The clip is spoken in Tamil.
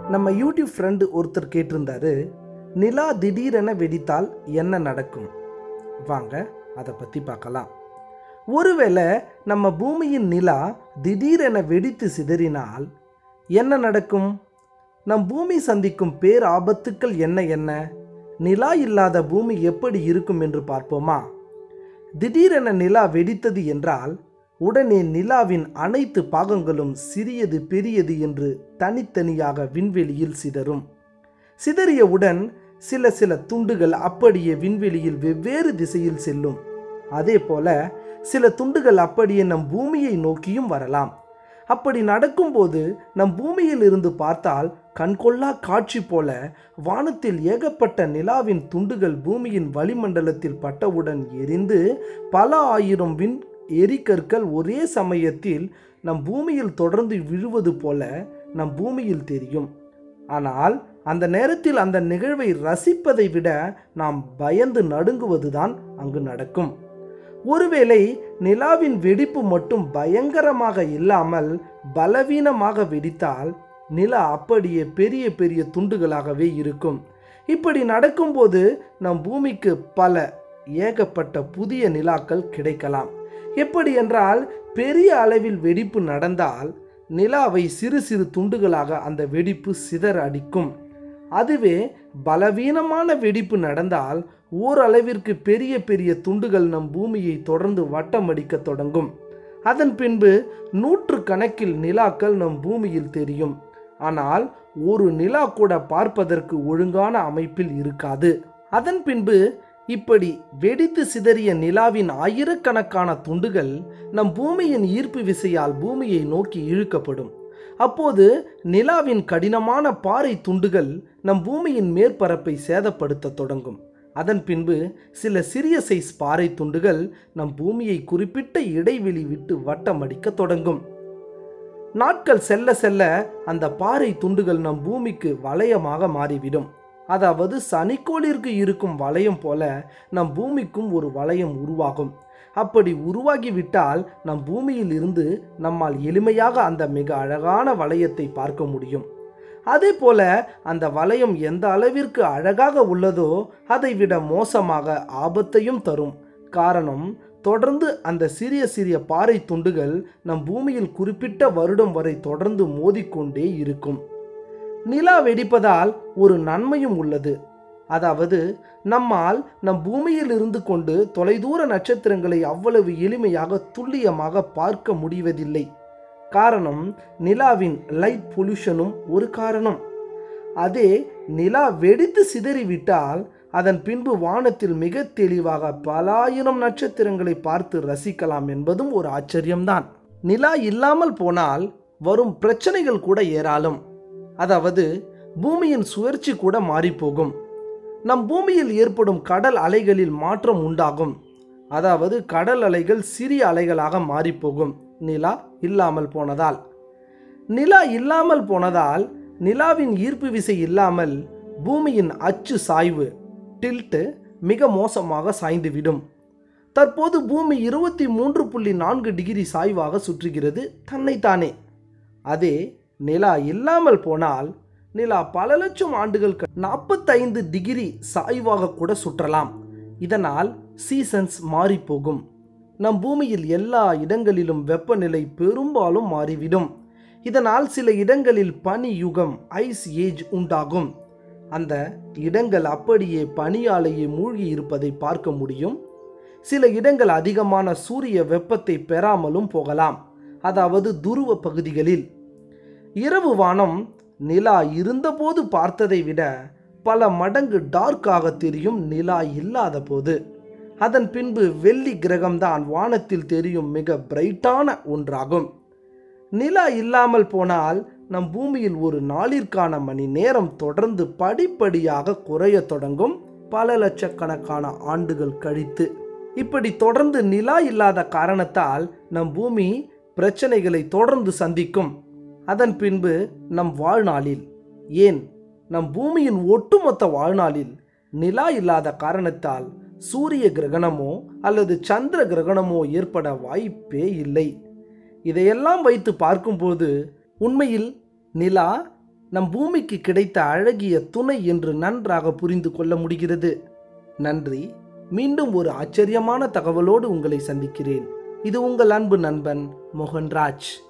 நம்ம யூடியூப் ஃப்ரெண்டு ஒருத்தர் கேட்டிருந்தாரு நிலா திடீரென வெடித்தால் என்ன நடக்கும் வாங்க அதை பற்றி பார்க்கலாம் ஒருவேளை நம்ம பூமியின் நிலா திடீரென வெடித்து சிதறினால் என்ன நடக்கும் நம் பூமி சந்திக்கும் பேர் ஆபத்துக்கள் என்ன என்ன நிலா இல்லாத பூமி எப்படி இருக்கும் என்று பார்ப்போமா திடீரென நிலா வெடித்தது என்றால் உடனே நிலாவின் அனைத்து பாகங்களும் சிறியது பெரியது என்று தனித்தனியாக விண்வெளியில் சிதறும் சிதறியவுடன் சில சில துண்டுகள் அப்படியே விண்வெளியில் வெவ்வேறு திசையில் செல்லும் அதே போல சில துண்டுகள் அப்படியே நம் பூமியை நோக்கியும் வரலாம் அப்படி நடக்கும்போது நம் பூமியில் இருந்து பார்த்தால் கண்கொள்ளா காட்சி போல வானத்தில் ஏகப்பட்ட நிலாவின் துண்டுகள் பூமியின் வளிமண்டலத்தில் பட்டவுடன் எரிந்து பல ஆயிரம் விண் எரிக்கற்கள் ஒரே சமயத்தில் நம் பூமியில் தொடர்ந்து விழுவது போல நம் பூமியில் தெரியும் ஆனால் அந்த நேரத்தில் அந்த நிகழ்வை ரசிப்பதை விட நாம் பயந்து நடுங்குவதுதான் அங்கு நடக்கும் ஒருவேளை நிலாவின் வெடிப்பு மட்டும் பயங்கரமாக இல்லாமல் பலவீனமாக வெடித்தால் நிலா அப்படியே பெரிய பெரிய துண்டுகளாகவே இருக்கும் இப்படி நடக்கும்போது நம் பூமிக்கு பல ஏகப்பட்ட புதிய நிலாக்கள் கிடைக்கலாம் எப்படி என்றால் பெரிய அளவில் வெடிப்பு நடந்தால் நிலாவை சிறு சிறு துண்டுகளாக அந்த வெடிப்பு சிதற அடிக்கும் அதுவே பலவீனமான வெடிப்பு நடந்தால் ஓரளவிற்கு பெரிய பெரிய துண்டுகள் நம் பூமியை தொடர்ந்து வட்டமடிக்க தொடங்கும் அதன் பின்பு நூற்று கணக்கில் நிலாக்கள் நம் பூமியில் தெரியும் ஆனால் ஒரு நிலா கூட பார்ப்பதற்கு ஒழுங்கான அமைப்பில் இருக்காது அதன் பின்பு இப்படி வெடித்து சிதறிய நிலாவின் ஆயிரக்கணக்கான துண்டுகள் நம் பூமியின் ஈர்ப்பு விசையால் பூமியை நோக்கி இழுக்கப்படும் அப்போது நிலாவின் கடினமான பாறை துண்டுகள் நம் பூமியின் மேற்பரப்பை சேதப்படுத்த தொடங்கும் அதன் பின்பு சில சிறிய சைஸ் பாறை துண்டுகள் நம் பூமியை குறிப்பிட்ட இடைவெளி விட்டு வட்டமடிக்க தொடங்கும் நாட்கள் செல்ல செல்ல அந்த பாறை துண்டுகள் நம் பூமிக்கு வளையமாக மாறிவிடும் அதாவது சனிக்கோளிற்கு இருக்கும் வளையம் போல நம் பூமிக்கும் ஒரு வளையம் உருவாகும் அப்படி உருவாகிவிட்டால் நம் பூமியில் இருந்து நம்மால் எளிமையாக அந்த மிக அழகான வளையத்தை பார்க்க முடியும் அதே போல அந்த வளையம் எந்த அளவிற்கு அழகாக உள்ளதோ அதை விட மோசமாக ஆபத்தையும் தரும் காரணம் தொடர்ந்து அந்த சிறிய சிறிய பாறை துண்டுகள் நம் பூமியில் குறிப்பிட்ட வருடம் வரை தொடர்ந்து மோதிக்கொண்டே இருக்கும் நிலா வெடிப்பதால் ஒரு நன்மையும் உள்ளது அதாவது நம்மால் நம் பூமியில் இருந்து கொண்டு தொலைதூர நட்சத்திரங்களை அவ்வளவு எளிமையாக துல்லியமாக பார்க்க முடிவதில்லை காரணம் நிலாவின் லைட் பொல்யூஷனும் ஒரு காரணம் அதே நிலா வெடித்து சிதறிவிட்டால் அதன் பின்பு வானத்தில் மிக தெளிவாக பலாயிரம் நட்சத்திரங்களை பார்த்து ரசிக்கலாம் என்பதும் ஒரு ஆச்சரியம்தான் நிலா இல்லாமல் போனால் வரும் பிரச்சனைகள் கூட ஏராளம் அதாவது பூமியின் சுழற்சி கூட மாறிப்போகும் நம் பூமியில் ஏற்படும் கடல் அலைகளில் மாற்றம் உண்டாகும் அதாவது கடல் அலைகள் சிறிய அலைகளாக மாறிப்போகும் நிலா இல்லாமல் போனதால் நிலா இல்லாமல் போனதால் நிலாவின் ஈர்ப்பு விசை இல்லாமல் பூமியின் அச்சு சாய்வு டில்ட்டு மிக மோசமாக சாய்ந்துவிடும் தற்போது பூமி இருபத்தி மூன்று புள்ளி நான்கு டிகிரி சாய்வாக சுற்றுகிறது தன்னைத்தானே அதே நிலா இல்லாமல் போனால் நிலா பல லட்சம் ஆண்டுகள் நாற்பத்தைந்து டிகிரி சாய்வாக கூட சுற்றலாம் இதனால் சீசன்ஸ் மாறிப்போகும் நம் பூமியில் எல்லா இடங்களிலும் வெப்பநிலை பெரும்பாலும் மாறிவிடும் இதனால் சில இடங்களில் பனி யுகம் ஐஸ் ஏஜ் உண்டாகும் அந்த இடங்கள் அப்படியே பனியாலேயே மூழ்கி இருப்பதை பார்க்க முடியும் சில இடங்கள் அதிகமான சூரிய வெப்பத்தை பெறாமலும் போகலாம் அதாவது துருவ பகுதிகளில் இரவு வானம் நிலா இருந்தபோது பார்த்ததை விட பல மடங்கு டார்க்காக தெரியும் நிலா இல்லாத போது அதன் பின்பு வெள்ளி கிரகம்தான் வானத்தில் தெரியும் மிக பிரைட்டான ஒன்றாகும் நிலா இல்லாமல் போனால் நம் பூமியில் ஒரு நாளிற்கான மணி நேரம் தொடர்ந்து படிப்படியாக குறையத் தொடங்கும் பல லட்சக்கணக்கான ஆண்டுகள் கழித்து இப்படி தொடர்ந்து நிலா இல்லாத காரணத்தால் நம் பூமி பிரச்சனைகளை தொடர்ந்து சந்திக்கும் அதன் பின்பு நம் வாழ்நாளில் ஏன் நம் பூமியின் ஒட்டுமொத்த வாழ்நாளில் நிலா இல்லாத காரணத்தால் சூரிய கிரகணமோ அல்லது சந்திர கிரகணமோ ஏற்பட வாய்ப்பே இல்லை இதையெல்லாம் வைத்து பார்க்கும்போது உண்மையில் நிலா நம் பூமிக்கு கிடைத்த அழகிய துணை என்று நன்றாக புரிந்து கொள்ள முடிகிறது நன்றி மீண்டும் ஒரு ஆச்சரியமான தகவலோடு உங்களை சந்திக்கிறேன் இது உங்கள் அன்பு நண்பன் மோகன்ராஜ்